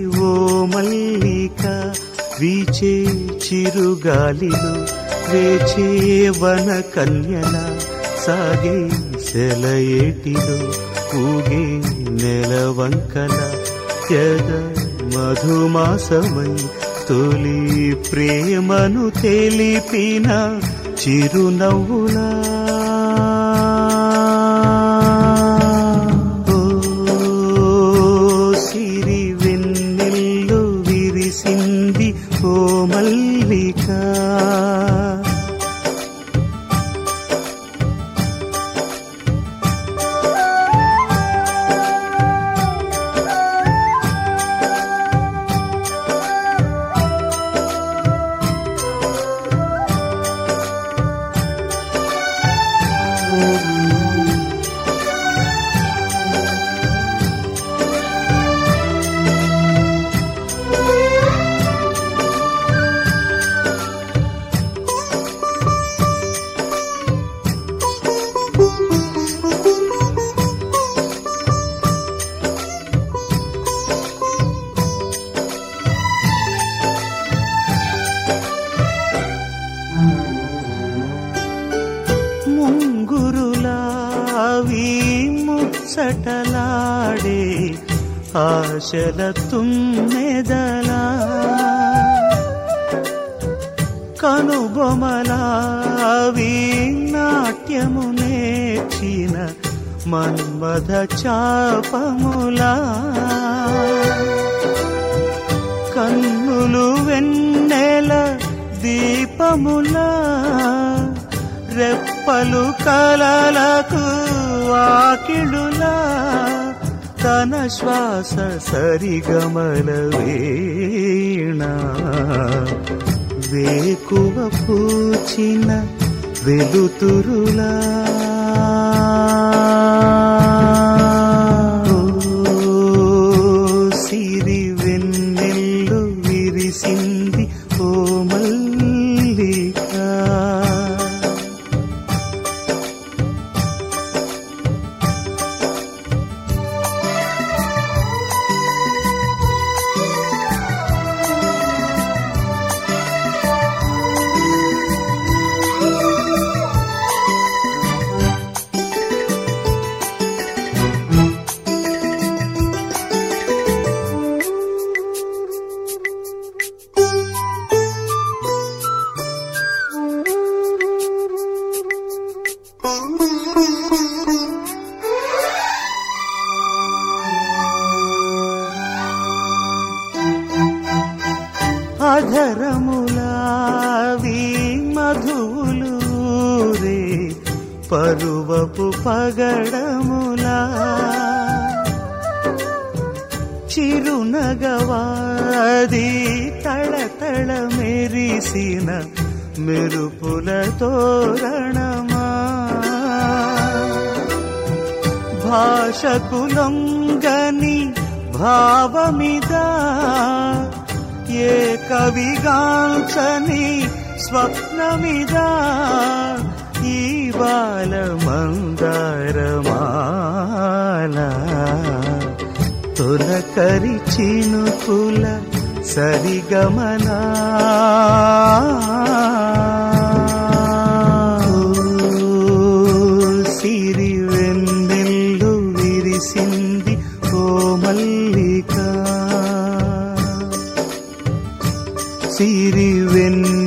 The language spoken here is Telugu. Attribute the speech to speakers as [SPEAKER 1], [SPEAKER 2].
[SPEAKER 1] ఓ మల్లిక వీచే చిరుగాలిలో వేచే వన కన్యల సాగే సెలయేటిలో ఊగే నెలవంకల ఎద మధుమాసమై తొలి ప్రేమను తెలిపిన చిరునవ్వులా ఓ సిరి వెన్నెల్లు విరిసింది ఓ మల్లిక ముంగురులావి ముచ్చటలాడే ఆశల తుమ్మెదలా కనుబొమలావి నాట్యము నేర్చిన మన్మథ చాపములా కన్నులు వెన్నెల దీపములా రెప్పలు కలలకు ఆకిడులా తన శ్వాస సరిగమల వీణ వేకువ పూచిన వెలుతురులా ఓ సిరి వెన్నెల్లు విరిసింది ఓ మల్లిక అధరములావి మధువులు రే పరువపు పగడములా చిరునగవాది తళతళ మెరిసిన మెరుపుల తోరణమా భాషకు లొంగని భావమిదా ఏ కవిగాంచని స్వప్నమిదా ఈ బాల మందారమాల తొలకరి చినుకుల సరిగమనా సిరి వెన్నెల్లు విరిసింది ఓ మల్లిక సిరి వెన్నె